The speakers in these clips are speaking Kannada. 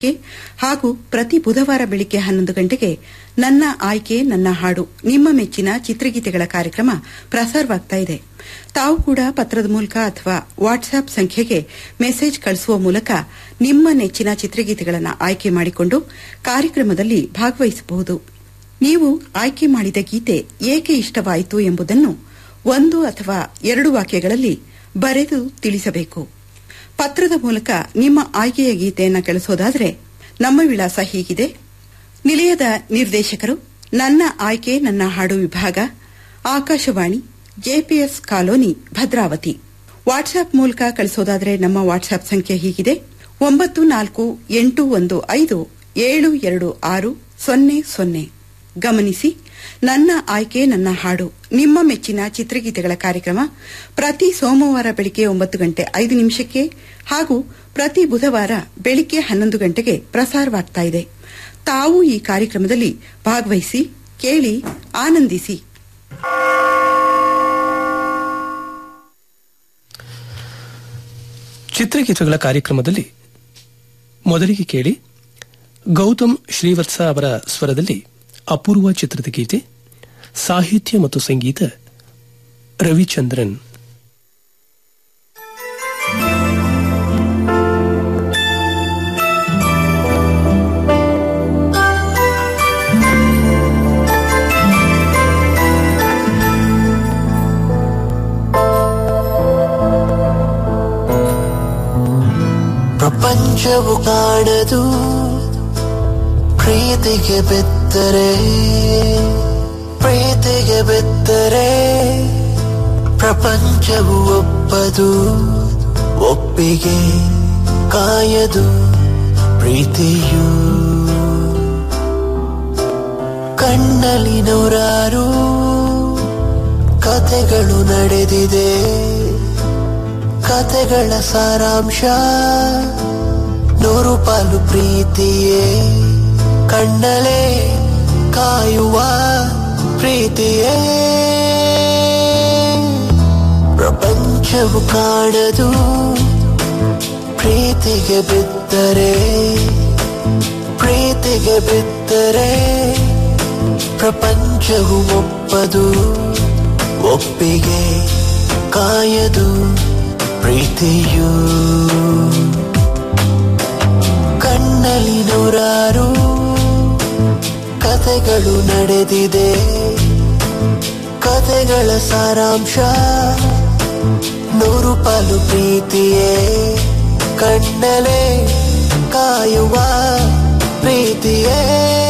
ಹಾಗೂ ಪ್ರತಿ ಬುಧವಾರ ಬೆಳಿಗ್ಗೆ ಹನ್ನೊಂದು ಗಂಟೆಗೆ ನನ್ನ ಆಯ್ಕೆ ನನ್ನ ಹಾಡು ನಿಮ್ಮ ಮೆಚ್ಚಿನ ಚಿತ್ರಗೀತೆಗಳ ಕಾರ್ಯಕ್ರಮ ಪ್ರಸಾರವಾಗ್ತಾ ಇದೆ ತಾವು ಕೂಡ ಪತ್ರದ ಮೂಲಕ ಅಥವಾ ವಾಟ್ಸ್ಆಪ್ ಸಂಖ್ಯೆಗೆ ಮೆಸೇಜ್ ಕಳಿಸುವ ಮೂಲಕ ನಿಮ್ಮ ನೆಚ್ಚಿನ ಚಿತ್ರಗೀತೆಗಳನ್ನು ಆಯ್ಕೆ ಮಾಡಿಕೊಂಡು ಕಾರ್ಯಕ್ರಮದಲ್ಲಿ ಭಾಗವಹಿಸಬಹುದು ನೀವು ಆಯ್ಕೆ ಮಾಡಿದ ಗೀತೆ ಏಕೆ ಇಷ್ಟವಾಯಿತು ಎಂಬುದನ್ನು ಒಂದು ಅಥವಾ ಎರಡು ವಾಕ್ಯಗಳಲ್ಲಿ ಬರೆದು ತಿಳಿಸಬೇಕು ಪತ್ರದ ಮೂಲಕ ನಿಮ್ಮ ಆಯ್ಕೆಯ ಗೀತೆಯನ್ನು ಕಳಿಸೋದಾದರೆ ನಮ್ಮ ವಿಳಾಸ ಹೀಗಿದೆ ನಿಲಯದ ನಿರ್ದೇಶಕರು ನನ್ನ ಆಯ್ಕೆ ನನ್ನ ಹಾಡು ವಿಭಾಗ Akashvani JPS colony Bhadravathi WhatsApp ಮೂಲಕ ಕಳಿಸೋದಾದರೆ ನಮ್ಮ ವಾಟ್ಸ್ಆಪ್ ಸಂಖ್ಯೆ ಹೀಗಿದೆ ಒಂಬತ್ತು ನಾಲ್ಕು ಎಂಟು ಒಂದು ಐದು ಏಳು ಎರಡು ಆರು ಸೊನ್ನೆ ಸೊನ್ನೆ ಗಮನಿಸಿ ನನ್ನ ಆಯ್ಕೆ ನನ್ನ ಹಾಡು ನಿಮ್ಮ ಮೆಚ್ಚಿನ ಚಿತ್ರಗೀತೆಗಳ ಕಾರ್ಯಕ್ರಮ ಪ್ರತಿ ಸೋಮವಾರ ಬೆಳಿಗ್ಗೆ ಒಂಬತ್ತು ಗಂಟೆ ಐದು ನಿಮಿಷಕ್ಕೆ ಹಾಗೂ ಪ್ರತಿ ಬುಧವಾರ ಬೆಳಿಗ್ಗೆ ಹನ್ನೊಂದು ಗಂಟೆಗೆ ಪ್ರಸಾರವಾಗ್ತಾ ಇದೆ ತಾವು ಈ ಕಾರ್ಯಕ್ರಮದಲ್ಲಿ ಭಾಗವಹಿಸಿ ಕೇಳಿ ಆನಂದಿಸಿ ಚಿತ್ರಗೀತೆಗಳ ಕಾರ್ಯಕ್ರಮದಲ್ಲಿ ಮೊದಲಿಗೆ ಕೇಳಿ ಗೌತಮ್ ಶ್ರೀವತ್ಸ ಅವರ ಸ್ವರದಲ್ಲಿ ಅಪೂರ್ವ ಚಿತ್ರದ ಗೀತೆ ಸಾಹಿತ್ಯ ಮತ್ತು ಸಂಗೀತ ರವಿಚಂದ್ರನ್ ಪ್ರಪಂಚವು ಕಾಣದು ಪ್ರೀತಿಗೆ ಬೆತ್ತರೆ ಪ್ರೀತಿಗೆ ಬೆತ್ತರೆ ಪ್ರಪಂಚವು ಒಪ್ಪದು ಒಪ್ಪಿಗೆ ಕಾಯದು ಪ್ರೀತಿಯು ಕಣ್ಣಲ್ಲಿ ನೂರಾರು ಕಥೆಗಳು ನಡೆದಿದೆ ಕಥೆಗಳ ಸಾರಾಂಶ ನೂರು ಪಾಲು ಪ್ರೀತಿಯೇ ಕಣ್ಣಲೆ ಕಾಯುವ ಪ್ರೀತಿಯೇ ಪ್ರಪಂಚವು ಕಾಣದು ಪ್ರೀತಿಗೆ ಬಿದ್ದರೆ ಪ್ರೀತಿಗೆ ಬಿದ್ದರೆ ಪ್ರಪಂಚವು ಒಪ್ಪದು ಒಪ್ಪಿಗೆ ಕಾಯದು ಪ್ರೀತಿಯು ಕಣ್ಣಲ್ಲಿ ನೂರಾರು ಕಥೆಗಳು ನಡೆದಿದೆ ಕಥೆಗಳ ಸಾರಾಂಶ ನೂರು ಪಾಲು ಪ್ರೀತಿಯೇ ಕಣ್ಣಲೆ ಕಾಯುವ ಪ್ರೀತಿಯೇ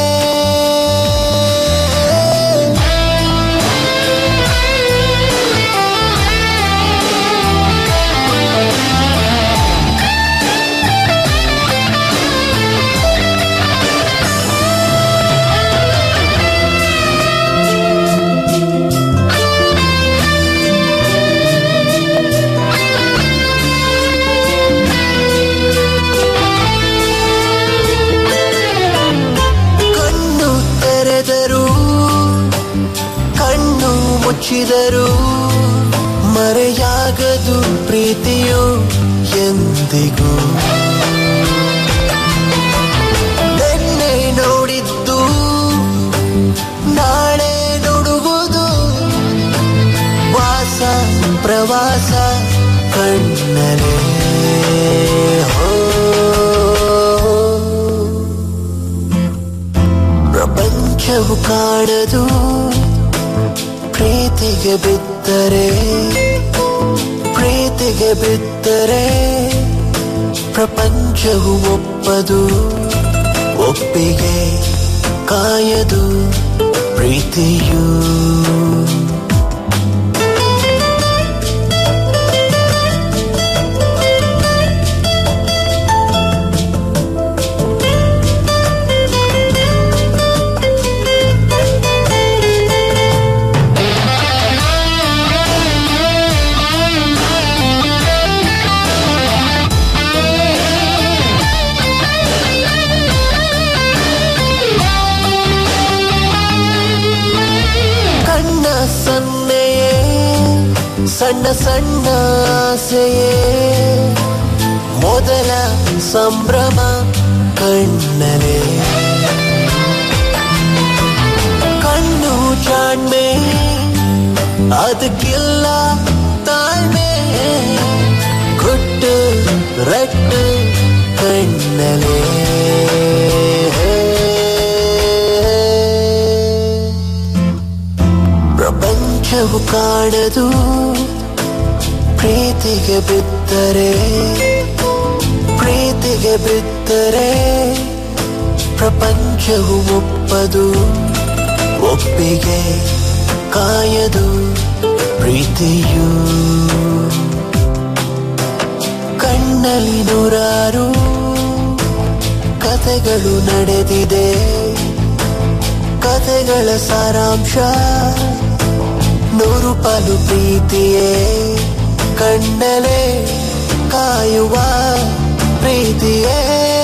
ಕಣ್ಣು ತೆರೆದರು ಕಣ್ಣು ಮುಚ್ಚಿದರು ಮರೆಯಾಗದು ಪ್ರೀತಿಯು ಎಂದಿಗೂ ನಿನ್ನೆ ನೋಡಿದ್ದು ನಾಳೆ ನುಡುಗುವುದು ವಾಸ ಪ್ರವಾಸ ಕಣ್ಣಲೇ ಹೋ ಪ್ರಪಂಚವು ಕಾಣದು ಪ್ರೀತಿಗೆ ಬಿದ್ದರೆ ಪ್ರೀತಿಗೆ ಬಿದ್ದರೆ ಪ್ರಪಂಚವು ಒಪ್ಪದು ಒಪ್ಪಿಗೆ ಕಾಯದು ಪ್ರೀತಿಯು ಕಣ್ಣ ಸನ್ನೆಯೇ ಸಣ್ಣ ಸಣ್ಣ ಆಸೆಯೇ ಮೊದಲ ಸಂಭ್ರಮ ಕೈ ಕಣ್ಣಲೆ ಕಣ್ಣು ಜಾಣ್ಮೆ ಅದಕ್ಕಿಲ್ಲ ತಾಳ್ಮೆ ಗುಟ್ಟು ರಟ್ಟು ಕಣ್ಣಲೆ ಪ್ರಪಂಚವು ಕಾಣದು ಪ್ರೀತಿಗೆ ಬಿದ್ದರೆ ಪ್ರೀತಿಗೆ ಬಿದ್ದರೆ ಪ್ರಪಂಚವು ಒಪ್ಪದು ಒಪ್ಪಿಗೆ ಕಾಯದು ಪ್ರೀತಿಯು ಕಣ್ಣಲ್ಲಿ ನೂರಾರು ಕಥೆಗಳು ನಡೆದಿದೆ ಕಥೆಗಳ ಸಾರಾಂಶ ನೂರು ಪಾಲು ಪ್ರೀತಿಯೇ ಕಣ್ಣಲೆ ಕಾಯುವ ಪ್ರೀತಿಯೇ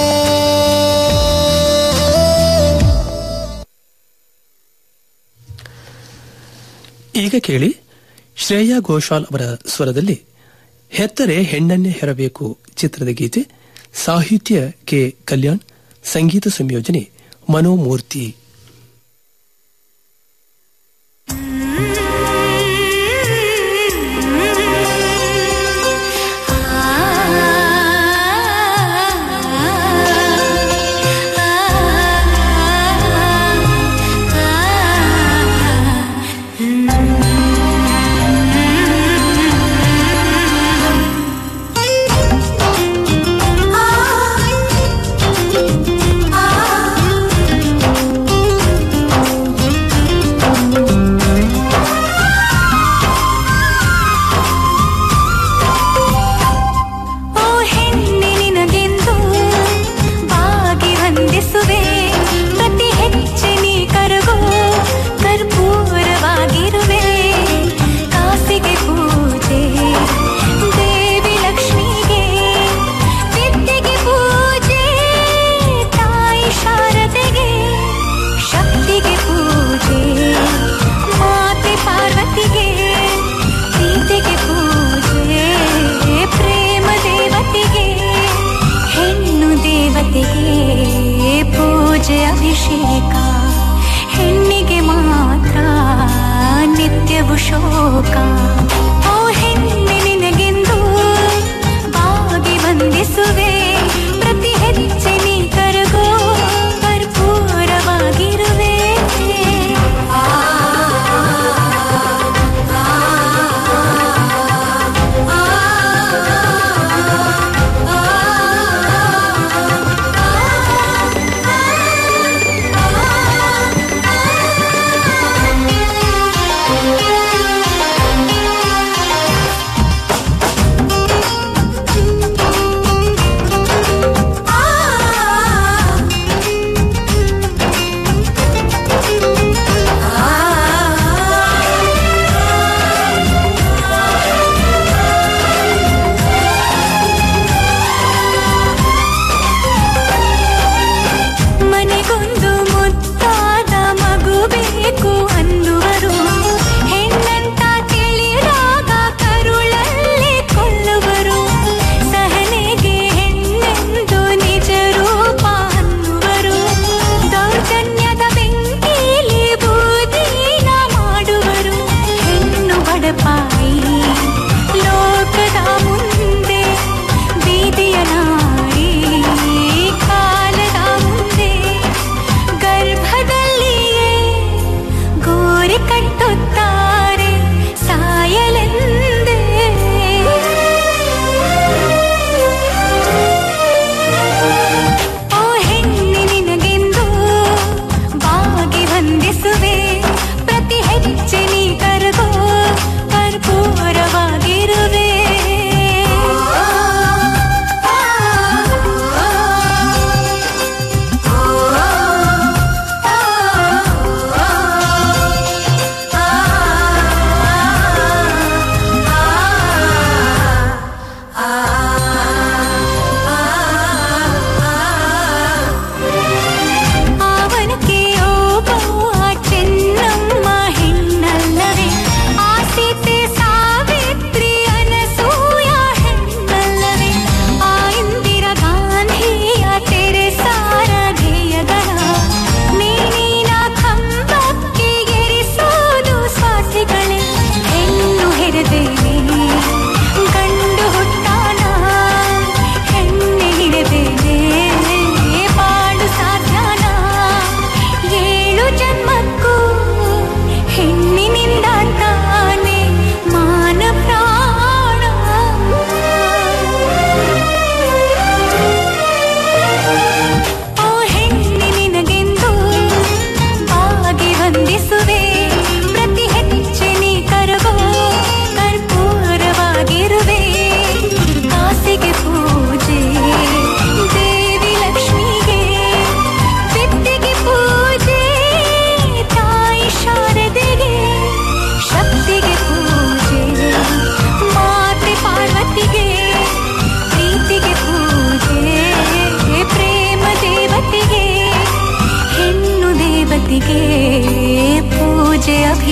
ಈಗ ಕೇಳಿ ಶ್ರೇಯಾ ಘೋಷಾಲ್ ಅವರ ಸ್ವರದಲ್ಲಿ ಹೆತ್ತರೆ ಹೆಣ್ಣನ್ನೇ ಹೆರಬೇಕು ಚಿತ್ರದ ಗೀತೆ ಸಾಹಿತ್ಯ ಕೆ ಕಲ್ಯಾಣ್ ಸಂಗೀತ ಸಂಯೋಜನೆ ಮನೋಮೂರ್ತಿ ಓ ಹೆಣ್ಣೆ ನಿನಗೆಂದು ಬಾಗಿ ವಂದಿಸುವೆ ಪ್ರತಿ ಹೆಜ್ಜೆ ನೀ ಕರಗೋ ಕರ್ಪೂರವಾಗಿರುವೆ ಕಾಸಿಗೆ ಪೂಜೆ ದೇವಿ ಲಕ್ಷ್ಮಿಗೆ ವಿದ್ಯೆಗೆ ಪೂಜೆ ತಾಯಿ ಶಾರದೆಗೆ ಶಕ್ತಿಗೆ ಪೂಜೆ ಮಾತೆ ಪಾರ್ವತಿಗೆ ಪ್ರೀತಿಗೆ ಪೂಜೆ ಪ್ರೇಮ ದೇವತೆಗೆ ಹೆಣ್ಣು ದೇವತೆಗೆ ಪೂಜೆ ಅಭಿಷೇಕ ಹೆಣ್ಣಿಗೆ ಮಾತ್ರ ನಿತ್ಯವು ಶೋಕ ಓ ಹೆಣ್ಣೆ ನಿನಗೆಂದು ಬಾಗಿ ವಂದಿಸುವೆ ಪ್ರತಿ ಹೆಜ್ಜೆ ನೀ ಕರಗೋ ಕರ್ಪೂರವಾಗಿರುವೆ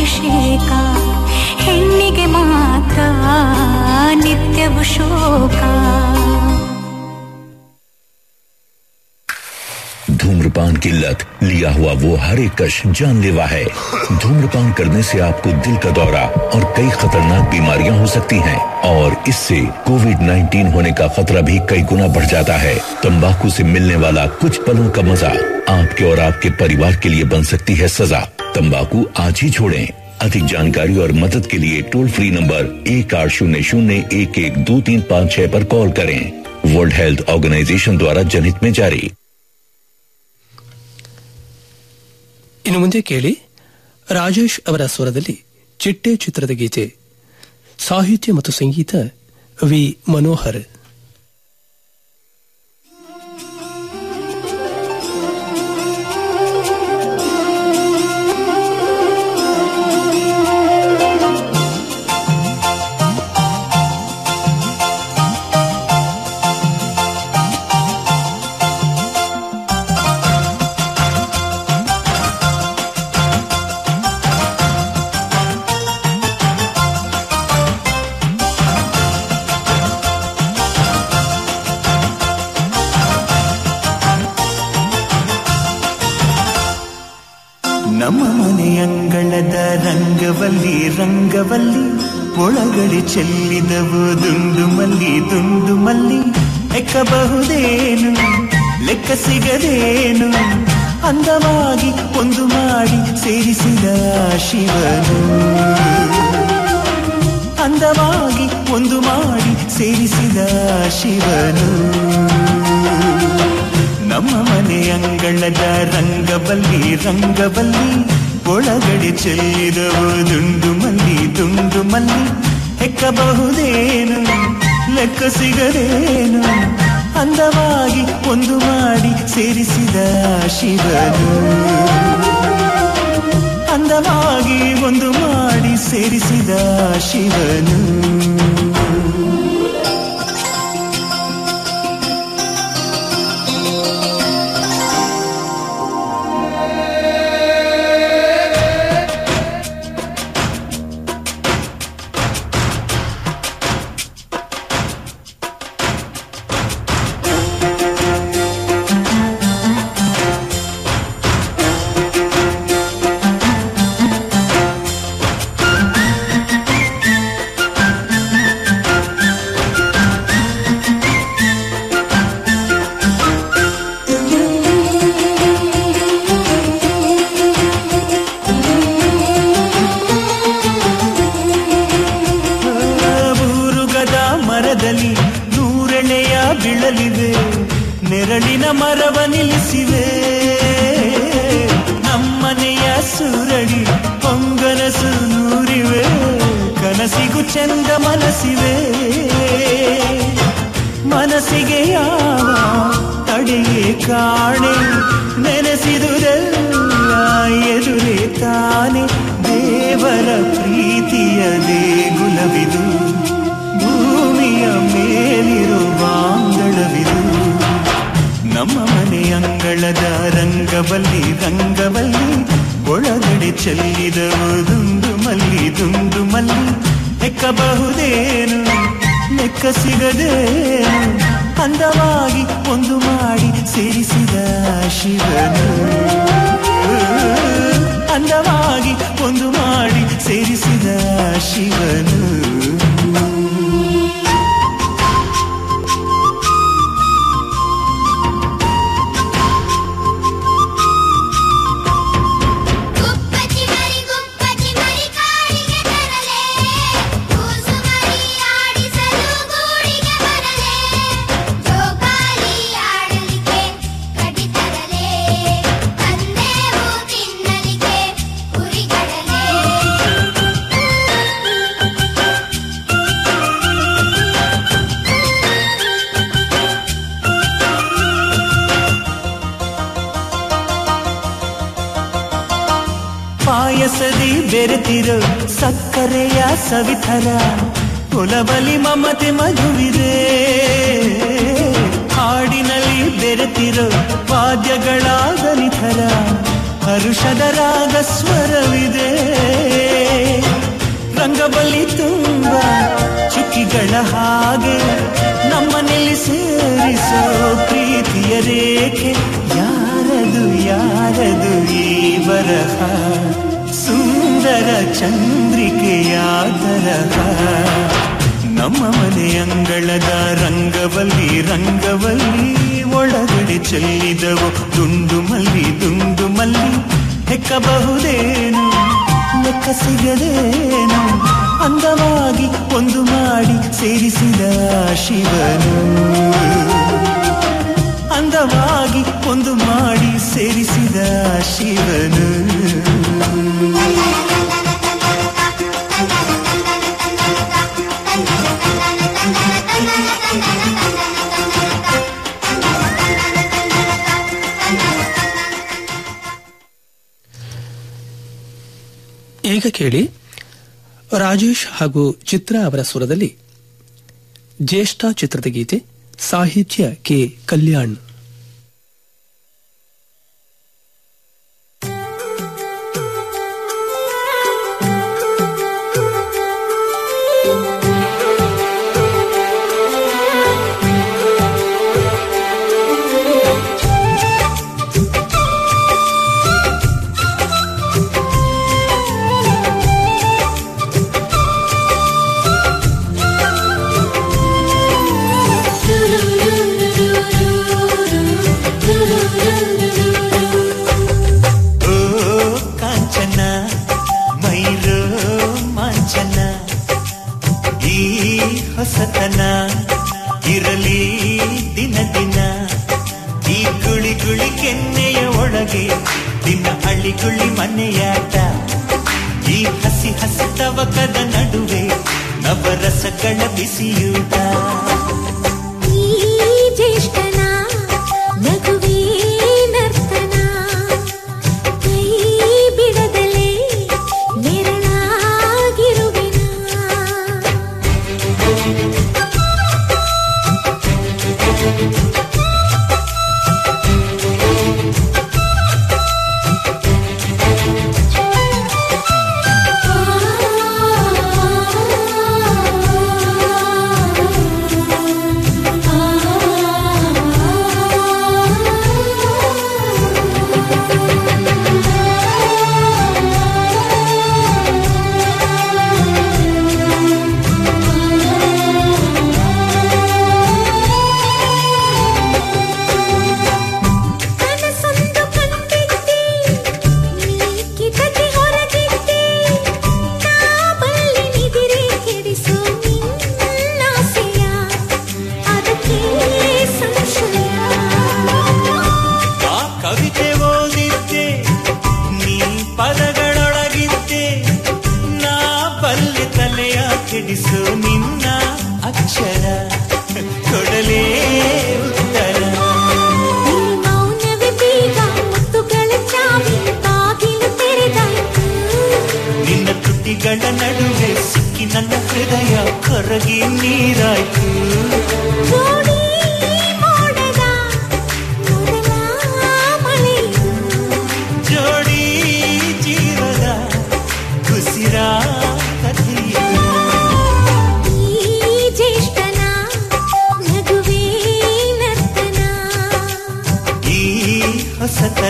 ಅಭಿಷೇಕ ಹೆಣ್ಣಿಗೆ ಮಾತ್ರ ನಿತ್ಯವು ಶೋಕ धूम्रपान की लत लिया हुआ वो हर एक कश जानलेवा है धूम्रपान करने से आपको दिल का दौरा और कई खतरनाक बीमारियां हो सकती हैं और इससे कोविड 19 होने का खतरा भी कई गुना बढ़ जाता है तंबाकू से मिलने वाला कुछ पलों का मजा आपके और आपके परिवार के लिए बन सकती है सजा तंबाकू आज ही छोड़ें अधिक जानकारी और मदद के लिए टोल फ्री नंबर एक आठ शून्य शून्य एक एक दो तीन पाँच छह पर कॉल करें वर्ल्ड हेल्थ ऑर्गेनाइजेशन द्वारा जनहित में जारी ಇನ್ನು ಮುಂದೆ ಕೇಳಿ ರಾಜೇಶ್ ಅವರ ಸ್ವರದಲ್ಲಿ ಚಿಟ್ಟೆ ಚಿತ್ರದ ಗೀತೆ ಸಾಹಿತ್ಯ ಮತ್ತು ಸಂಗೀತ ವಿ ಮನೋಹರ್ ನಮ್ಮ ಮನೆಯಂಗಳದ ರಂಗವಲ್ಲಿ ರಂಗವಲ್ಲಿ ಒಳಗಡೆ ಚೆಲ್ಲಿದವು ದುಂಡು ಮಲ್ಲಿ ದುಂಡು ಮಲ್ಲಿ ಎಕ್ಕಬಹುದೇನು ಲೆಕ್ಕ ಸಿಗದೇನು ಅಂದವಾಗಿ ಒಂದು ಮಾಡಿ ಸೇರಿಸಿದ ಶಿವನು ಅಂದವಾಗಿ ಒಂದು ಮಾಡಿ ಸೇರಿಸಿದ ಶಿವನು ನಮ್ಮ ಮನೆ ಅಂಗಳದ ರಂಗಬಲ್ಲಿ ರಂಗಬಲ್ಲಿ ಒಳಗಡೆ ಚೆಲ್ಲಿದವು ದುಂಡು ಮಲ್ಲಿ ದುಂಡು ಮಲ್ಲಿ ಹೆಕ್ಕಬಹುದೇನು ಲೆಕ್ಕ ಸಿಗದೇನು ಅಂದವಾಗಿ ಒಂದು ಮಾಡಿ ಸೇರಿಸಿದ ಶಿವನು ಅಂದವಾಗಿ ಒಂದು ಮಾಡಿ ಸೇರಿಸಿದ ಶಿವನು ಬೂರುಗದ ಮರದಲ್ಲಿ ನೂರೆಳೆಯ ಬೀಳಲಿವೆ ನೆರಳಿನ ಮರವ ನಿಲ್ಲಿಸಿವೆ ನಮ್ಮನೆಯ ಸೂರಡಿ ಪೊಂಗನಸು ನೂರಿವೆ ಕನಸಿಗೂ ಚಂದ ಮನಸಿವೆ ಮನಸ್ಸಿಗೆ ಯಾವ ತಡೆಯೇ ಕಾಣೆ ನೆನೆಸಿದುದೆಲ್ಲ ಎದುರೇ ತಾನೆ ದೇವರ ಪ್ರೀತಿಯ ದೇಗುಲವಿದು ಭೂಮಿಯ ಮೇಲಿರುವ ಅಂಗಳವಿದು ನಮ್ಮ ಮನೆ ಅಂಗಳದ ರಂಗವಲ್ಲಿ ರಂಗವಲ್ಲಿ ಒಳಗಡೆ ಚೆಲ್ಲಿದವು ದುಂಡು ಮಲ್ಲಿ ದುಂಡು ಮಲ್ಲಿ ಎಕ್ಕಬಹುದೇನು ಲೆಕ್ಕ ಸಿಗದೇನು ಅಂದವಾಗಿ ಒಂದು ಮಾಡಿ ಸೇರಿಸಿದ ಶಿವನು ಅಂದವಾಗಿ ಒಂದು ಮಾಡಿ ಸೇರಿಸಿದ ಶಿವನು ಗುಪ್ಪಚ್ಚಿ ಮರಿ ಗುಪ್ಪಚ್ಚಿ ಮರಿ ಕಾಡಿಗೆ ತರಲೆ ಕೂಸು ಮರಿ ಆಡಿಸಲು ಗೂಡಿಗೆ ಬರಲೆ ಜೋಕಾಲಿ ಆಡಲಿಕ್ಕೆ ಕಡಿ ತರಲೆ ತಂದೆವು ತಿನ್ನಲಿಕ್ಕೆ ಕುರಿಗಡಲೆ ಪಾಯಸದಿ ಬೆರೆತಿರೋ ಸಕ್ಕರೆಯ ಸವಿಥರ ಕುಲಬಲಿ ಮಮತೆ ಮಗುವಿದೆ ಹಾಡಿನಲ್ಲಿ ಬೆರೆತಿರೋ ವಾದ್ಯಗಳ ದನಿಥರ ಹರುಷದ ರಾಗ ಸ್ವರವಿದೆ ರಂಗಬಲಿ ತುಂಬ ಚುಕ್ಕಿಗಳ ಹಾಗೆ ನಮ್ಮನೆಯಲ್ಲಿ ಸೇರಿಸೋ ಪ್ರೀತಿಯ ರೇಖೆ ಯಾರದು ಯಾರದು ಈ ಬರಹ ಸುಂದರ ಚಂದ್ರಿಕೆಯ ತರಹ ನಮ್ಮ ಮನೆ ಅಂಗಳದ ರಂಗವಲ್ಲಿ ರಂಗವಲ್ಲಿ ಒಳಗಡೆ ಚೆಲ್ಲಿದವು ದುಂಡು ಮಲ್ಲಿ ದುಂಡು ಮಲ್ಲಿ ಹೆಕ್ಕಬಹುದೇನು ಲೆಕ್ಕ ಸಿಗದೇನು ಅಂದವಾಗಿ ಒಂದು ಮಾಡಿ ಸೇರಿಸಿದ ಶಿವನು ಅಂದವಾಗಿ ಒಂದು ಮಾಡಿ ಸೇರಿಸಿದ ಶಿವನು ಈಗ ಕೇಳಿ ರಾಜೇಶ್ ಹಾಗೂ ಚಿತ್ರ ಅವರ ಸ್ವರದಲ್ಲಿ ಜ್ಯೇಷ್ಠ ಚಿತ್ರದ ಗೀತೆ ಸಾಹಿತ್ಯ ಕೆ ಕಲ್ಯಾಣ್ ಓ ಕಾಂಚನ ಮೈರೋ ಮಾಂಚನ ಈ ಹೊಸತನ ಇರಲಿ ದಿನ ದಿನ ಈ ಗುಳಿ ಗುಳಿ ಕೆನ್ನೆಯ ಒಳಗೆ ದಿನ ಹಳ್ಳಿ ಗುಳಿ ಮನೆಯಾಟ ಈ ಹಸಿ ಹಸಿ ತವಕದ ನಡುವೆ ನವರಸಗಳ ಬಿಸಿಯೂಟ ಈ ಜ್ಯೇಷ್ಠನ ನಗುವೇ ನರ್ತನ ಕೈ ಬಿಡದಲೇ ನೆರಳಾಗಿರುವೆನ ಕನಸೊಂದು ಕಂಡಿದ್ದೆ ನೀ ಕಿಟಕಿ ಹೊರಗಿದ್ದೆ ನಾ ಬಲ್ಲೆ ನಿದಿರೆ ಕೆಡಿಸೋ ನಿನ್ನಾಸೆಯ ಅದಕ್ಕೆ ಸಂಶಯ ಆ ಕವಿತೆ ಓದಿದ್ದೆ ನೀ ಪದಗಳೊಳಗಿದ್ದೆ ನಾ ಬಲ್ಲೆ ತಲೆಯ ಕೆಡಿಸು ನಿನ್ನ ಅಕ್ಷರ ಕೊಡಲೇ ಉತ್ತರ ಈ ಮೌನವೇ ಬೀಗ ಮುತ್ತುಗಳ ಚಾವಿ ಬಾಗಿಲು ತೆರೆದಾಯ್ತು ನಿನ್ನ ತುಟಿಗಳ ನಡುವೆ ಸಿಕ್ಕಿ ನನ್ನ ಹೃದಯ ಕರಗಿ ನೀರಾಯ್ತು